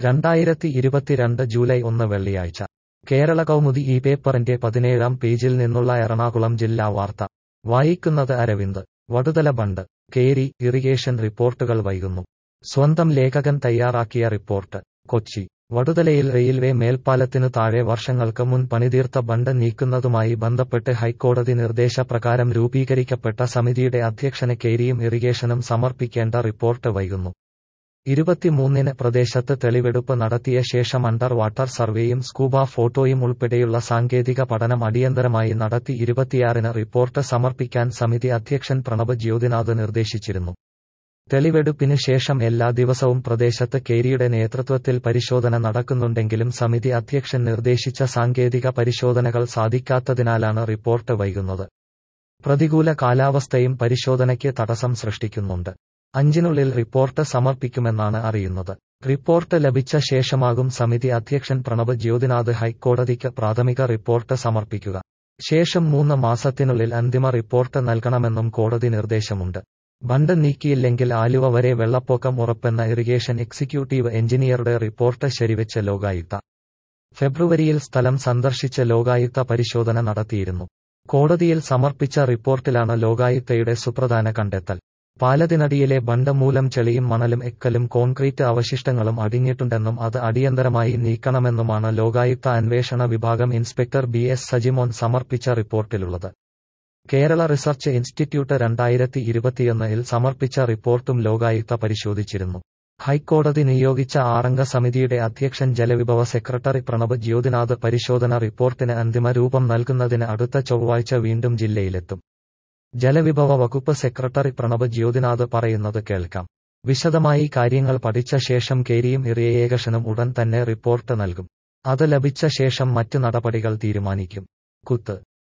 രണ്ടായിരത്തി ഇരുപത്തിരണ്ട് ജൂലൈ ഒന്ന് വെള്ളിയാഴ്ച കേരള കൗമുദി ഈ പേപ്പറിന്റെ പതിനേഴാം പേജിൽ നിന്നുള്ള എറണാകുളം ജില്ലാ വാർത്ത വായിക്കുന്നത് അരവിന്ദ് വടുതല ബണ്ട് കേരി ഇറിഗേഷൻ റിപ്പോർട്ടുകൾ വൈകുന്നു സ്വന്തം ലേഖകൻ തയ്യാറാക്കിയ റിപ്പോർട്ട് കൊച്ചി വടുതലയിൽ റെയിൽവേ മേൽപ്പാലത്തിനു താഴെ വർഷങ്ങൾക്ക് മുൻ പണിതീർത്ത ബണ്ട് നീക്കുന്നതുമായി ബന്ധപ്പെട്ട് ഹൈക്കോടതി നിർദ്ദേശപ്രകാരം രൂപീകരിക്കപ്പെട്ട സമിതിയുടെ അധ്യക്ഷന് കേരിയും ഇറിഗേഷനും സമർപ്പിക്കേണ്ട റിപ്പോർട്ട് വൈകുന്നു ഇരുപത്തിമൂന്നിന് പ്രദേശത്ത് തെളിവെടുപ്പ് നടത്തിയ ശേഷം അണ്ടർ വാട്ടർ സർവേയും സ്കൂബ ഫോട്ടോയും ഉൾപ്പെടെയുള്ള സാങ്കേതിക പഠനം അടിയന്തരമായി നടത്തി ഇരുപത്തിയാറിന് റിപ്പോർട്ട് സമർപ്പിക്കാൻ സമിതി അധ്യക്ഷൻ പ്രണബ് ജ്യോതിനാഥ് നിർദ്ദേശിച്ചിരുന്നു തെളിവെടുപ്പിന് ശേഷം എല്ലാ ദിവസവും പ്രദേശത്ത് കേരിയുടെ നേതൃത്വത്തിൽ പരിശോധന നടക്കുന്നുണ്ടെങ്കിലും സമിതി അധ്യക്ഷൻ നിർദ്ദേശിച്ച സാങ്കേതിക പരിശോധനകൾ സാധിക്കാത്തതിനാലാണ് റിപ്പോർട്ട് വൈകുന്നത് പ്രതികൂല കാലാവസ്ഥയും പരിശോധനയ്ക്ക് തടസ്സം സൃഷ്ടിക്കുന്നുണ്ട് അഞ്ചിനുള്ളിൽ റിപ്പോർട്ട് സമർപ്പിക്കുമെന്നാണ് അറിയുന്നത് റിപ്പോർട്ട് ലഭിച്ച ശേഷമാകും സമിതി അധ്യക്ഷൻ പ്രണബ് ജ്യോതിനാഥ് ഹൈക്കോടതിക്ക് പ്രാഥമിക റിപ്പോർട്ട് സമർപ്പിക്കുക ശേഷം മൂന്ന് മാസത്തിനുള്ളിൽ അന്തിമ റിപ്പോർട്ട് നൽകണമെന്നും കോടതി നിർദ്ദേശമുണ്ട് ബണ്ട് നീക്കിയില്ലെങ്കിൽ ആലുവ വരെ വെള്ളപ്പൊക്കം ഉറപ്പെന്ന ഇറിഗേഷൻ എക്സിക്യൂട്ടീവ് എഞ്ചിനീയറുടെ റിപ്പോർട്ട് ശരിവെച്ച ലോകായുക്ത ഫെബ്രുവരിയിൽ സ്ഥലം സന്ദർശിച്ച ലോകായുക്ത പരിശോധന നടത്തിയിരുന്നു കോടതിയിൽ സമർപ്പിച്ച റിപ്പോർട്ടിലാണ് ലോകായുക്തയുടെ സുപ്രധാന കണ്ടെത്തൽ പാലത്തിനടിയിലെ ബണ്ട് മൂലം ചെളിയും മണലും എക്കലും കോൺക്രീറ്റ് അവശിഷ്ടങ്ങളും അടിഞ്ഞിട്ടുണ്ടെന്നും അത് അടിയന്തരമായി നീക്കണമെന്നുമാണ് ലോകായുക്ത അന്വേഷണ വിഭാഗം ഇൻസ്പെക്ടർ ബി എസ് സജിമോൻ സമർപ്പിച്ച റിപ്പോർട്ടിലുള്ളത് കേരള റിസർച്ച് ഇൻസ്റ്റിറ്റ്യൂട്ട് രണ്ടായിരത്തി ഇരുപത്തിയൊന്നിൽ സമർപ്പിച്ച റിപ്പോർട്ടും ലോകായുക്ത പരിശോധിച്ചിരുന്നു ഹൈക്കോടതി നിയോഗിച്ച ആറംഗ സമിതിയുടെ അധ്യക്ഷൻ ജലവിഭവ സെക്രട്ടറി പ്രണബ് ജ്യോതിനാഥ് പരിശോധന റിപ്പോർട്ടിന് അന്തിമ രൂപം നൽകുന്നതിന് അടുത്ത ചൊവ്വാഴ്ച വീണ്ടും ജില്ലയിലെത്തും ജലവിഭവ വകുപ്പ് സെക്രട്ടറി പ്രണബ് ജ്യോതിനാഥ് പറയുന്നത് കേൾക്കാം വിശദമായി കാര്യങ്ങൾ പഠിച്ച ശേഷം കേരിയും ഇറിയേകഷനും ഉടൻ തന്നെ റിപ്പോർട്ട് നൽകും അത് ലഭിച്ച ശേഷം മറ്റു നടപടികൾ തീരുമാനിക്കും കുത്ത്